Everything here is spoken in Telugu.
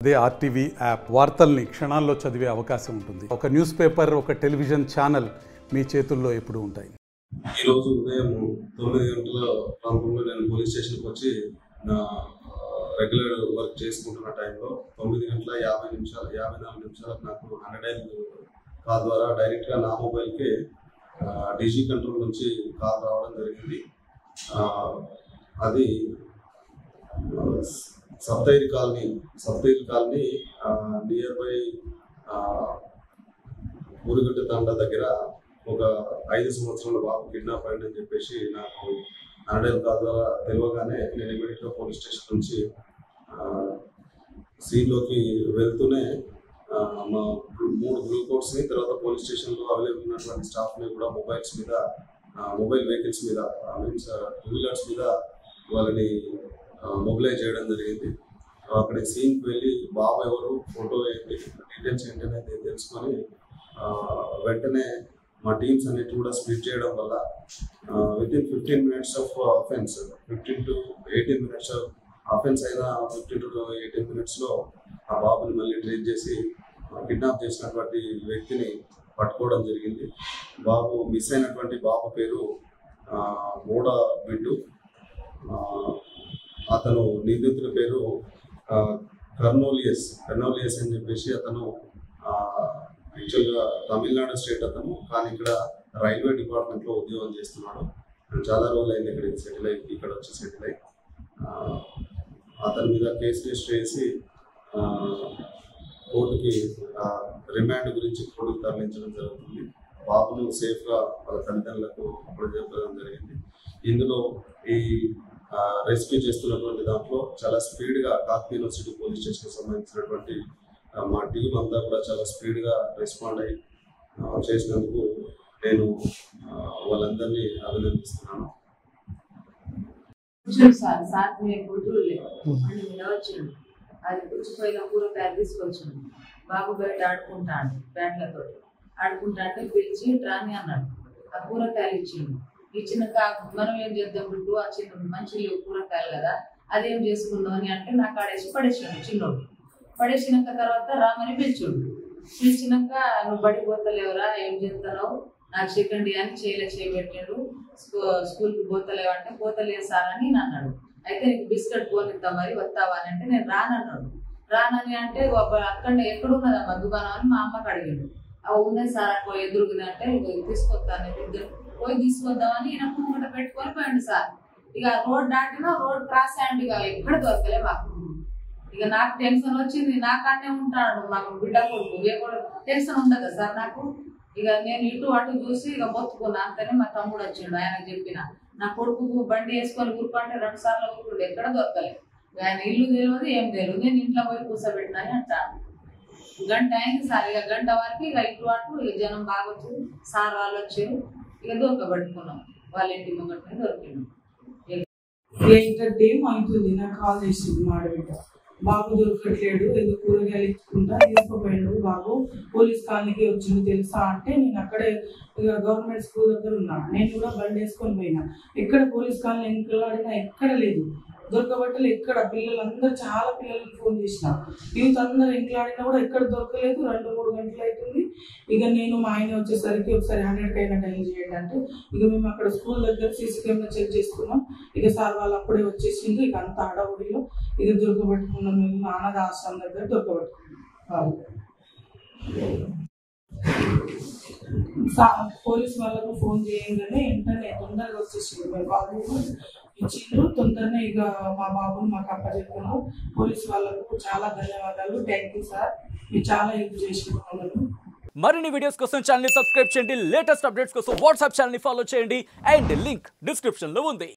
అదే ఆర్టీవీ యాప్ వార్తల్ని క్షణాల్లో చదివే అవకాశం ఉంటుంది ఒక న్యూస్ పేపర్ ఒక టెలివిజన్ ఛానల్ మీ చేతుల్లో ఎప్పుడూ ఉంటాయి ఈరోజు ఉదయం తొమ్మిది గంటల ప్రాంతంలో నేను పోలీస్ స్టేషన్కి వచ్చి నా రెగ్యులర్ వర్క్ చేసుకుంటున్న టైంలో తొమ్మిది గంటల యాభై నిమిషాలు యాభై నాలుగు నిమిషాలకు నాకు హండ్రెడ్ కాల్ ద్వారా డైరెక్ట్గా నా మొబైల్కి డీజీ కంట్రోల్ నుంచి కాల్ రావడం జరిగింది ఆ, అది ఆ, సప్తైరి కాలనీ సప్తైరి కాలనీ నియర్ బై ఊరుగడ్డ తండ దగ్గర ఒక ఐదు సంవత్సరాల బాబు కిడ్నాప్ అయిందని చెప్పేసి నాకు హండ్రెడ్ కాల్ ద్వారా తెలియగానే నేను ఇమీడియట్గా పోలీస్ స్టేషన్ నుంచి సీన్లోకి వెళ్తూనే ఆ, మా మూడు గ్లూకోడ్స్ని తర్వాత పోలీస్ స్టేషన్లో అవైలబుల్ ఉన్నటువంటి స్టాఫ్ని కూడా మొబైల్స్ మీద మొబైల్ వెహికల్స్ మీద మీన్స్ టూ వీలర్స్ మీద వాళ్ళని మొబిలైజ్ చేయడం జరిగింది అక్కడ సీన్కి వెళ్ళి బాబు ఎవరు ఫోటో ఏంటి డీటెయిల్స్ ఏంటి అనేది తెలుసుకొని ఆ, వెంటనే మా టీమ్స్ అన్నిటి కూడా స్ప్లిట్ చేయడం వల్ల within fifteen minutes of offence fifteen to eighteen minutes offence అయిన ఫిఫ్టీన్ టు ఎయిటీన్ మినిట్స్లో ఆ బాబుని మళ్ళీ ట్రీట్ చేసి కిడ్నాప్ చేసినటువంటి వ్యక్తిని పట్టుకోవడం జరిగింది బాబు మిస్ అయినటువంటి బాబు పేరు ఆ, మోడా బిడ్డు ఆ, అతను నిందితుడి పేరు ఆ, కర్నోలియస్ కర్నోలియస్ అని చెప్పేసి అతను యాక్చువల్గా తమిళనాడు స్టేట్ అతను కానీ ఇక్కడ రైల్వే డిపార్ట్మెంట్లో ఉద్యోగం చేస్తున్నాడు చాలా రోజులు అయింది ఇక్కడ సెటిల్ అయ్యి ఇక్కడ వచ్చి సెటిల్ అయ్యి ఆ, అతని మీద కేసు రిజిస్టర్ చేసి ఆ, కోర్టుకి ఆ, రిమాండ్ గురించి కోర్టుకు తరలించడం జరుగుతుంది బాబును సేఫ్గా వాళ్ళ తల్లిదండ్రులకు అప్పచెప్పడం జరిగింది ఇందులో ఈ రెస్క్యూ చేస్తున్నటువంటి దాంట్లో చాలా స్పీడ్గా కాకతీ యూనివర్సిటీ పోలీస్ స్టేషన్కి సంబంధించినటువంటి ఆ, మా టీం అంతా కూడా చాలా స్పీడ్గా రెస్పాండ్ అయ్యి ఆ, చేసినందుకు నేను ఆ, వాళ్ళందరినీ అభినందిస్తున్నాను కూర్చొని సార్ సార్ మేము గుడ్లు లేవు అని నిలవచ్చిండు అది కూర్చిపోయిన కూరగాయలు తీసుకొచ్చిండు బాబు బయట ఆడుకుంటాడు బ్యాట్లతో ఆడుకుంటా అంటే పిలిచి రాని అన్నాడు ఆ కూరగాయలు ఇచ్చిండు ఇచ్చినాక మనం ఏం చేద్దాం గుడ్డు ఆ చిన్న మంచి లేవు కూరగాయలు కదా అదేం చేసుకుందాం అని అంటే నాకు ఆడేసి పడేసాడు చిన్నోడు పడేసినాక తర్వాత రామని పిలిచిండు పిలిచినాక నువ్వు బడికి పోతలేవురా ఏం చేస్తున్నావు నాకు సెకండ్ ఇయర్ అని చేయలే చేయబెట్టాడు స్కూ స్కూల్కి పోతలేవు అంటే పోతలేదు సార్ అని నేను అన్నాడు అయితే నీకు బిస్కెట్ పోనిద్దాం మరి వస్తావా అని అంటే నేను రానన్నాడు రానని అంటే ఒక అక్కడ ఎక్కడున్నదమ్మా దుకాణం అని మా అమ్మకి అడిగాడు అవి ఉన్నాయి సార్ అక్కడ ఎదురుగుంది అంటే ఇగో తీసుకొస్తాను ఇద్దరు పోయి తీసుకొద్దామని ఈయన ముంగట పెట్టుకొని పోయిండు సార్ ఇక రోడ్ దాటినా రోడ్ క్రాస్ అయ్యండి ఇక ఎక్కడ దొరకలే మాకు ఇక నాకు టెన్షన్ వచ్చింది నా కాడనే ఉంటాడు మాకు బిడ్డ కొడుకు ఏ కూడా టెన్షన్ ఉండదు సార్ నాకు ఇక నేను ఇటు అటు చూసి ఇక మొత్తుకున్నా అంతనే మా తమ్ముడు వచ్చిండు ఆయనకు చెప్పిన నా కొడుకు బండి వేసుకొని ఊరుకుంటే రెండు సార్లు ఊరుకుంటే ఎక్కడ దొరకలేదు ఆయన ఇల్లు తెలియదు ఏం తెలియదు నేను ఇంట్లో పోయి కూర్చోబెట్టినా అని అంటాను గంట అయింది సార్ ఇక గంట వరకు ఇక ఇటు అటు ఇక జనం బాగా వచ్చారు సార్ వాళ్ళు వచ్చారు ఇక దొరకబెట్టుకున్నాం వాళ్ళ ఇంటి ముంగట్నే దొరికిండు ఏంటంటే అవుతుంది నాకు కాల్ చేసింది మా ఆడబిడ్డ బాబు దొరకట్లేడు ఏదో కూరగాయలు ఇచ్చుకుంటా తీసుకుపోయాడు బాబు పోలీస్ కాలనీకి వచ్చింది తెలుసా అంటే నేను అక్కడే ఇక గవర్నమెంట్ స్కూల్ దగ్గర ఉన్నా నేను కూడా బండి వేసుకొని పోయినా ఎక్కడ పోలీస్ కాలనీ ఎంకలాడినా ఎక్కడ లేదు దొరకబట్టలు ఎక్కడ పిల్లలందరూ చాలా పిల్లలకి ఫోన్ చేసిన యూత్ అందరూ ఎంకలాడినా కూడా ఎక్కడ దొరకలేదు రెండు మూడు గంటలు అవుతుంది ఇక నేను మా ఆయన వచ్చేసరికి ఒకసారి హండ్రెడ్ అయినా డైల్ చేయండి అంటే ఇక మేము అక్కడ స్కూల్ దగ్గర సీసీ కెమెరా చెక్ చేసుకున్నాం ఇక సార్ వాళ్ళు అప్పుడే వచ్చేసింది ఇక అంత హడావుడిలో ఇక దొరకబెట్టుకున్నాం మేము అనాథ ఆశ్రమం దగ్గర దొరకబెట్టుకున్నాం వాళ్ళు సా- పోలీస్ వాళ్ళకు ఫోన్ చేయంగానే వెంటనే తొందరగా వచ్చేసింది మేము కాల్ చేసి ఇచ్చిండ్రు తొందరనే ఇక మా బాబుని మాకు అప్పచెప్పారు పోలీస్ వాళ్ళకు చాలా ధన్యవాదాలు థ్యాంక్ యూ సార్ మీరు చాలా హెల్ప్ చేసినారు మరిన్ని వీడియోస్ కోసం ఛానల్ సబ్స్క్రైబ్ చేయండి లేటెస్ట్ అప్డేట్స్ కోసం వాట్సాప్ ఛానల్ ఫాలో చేయండి అండ్ లింక్ డిస్క్రిప్షన్ లో ఉంది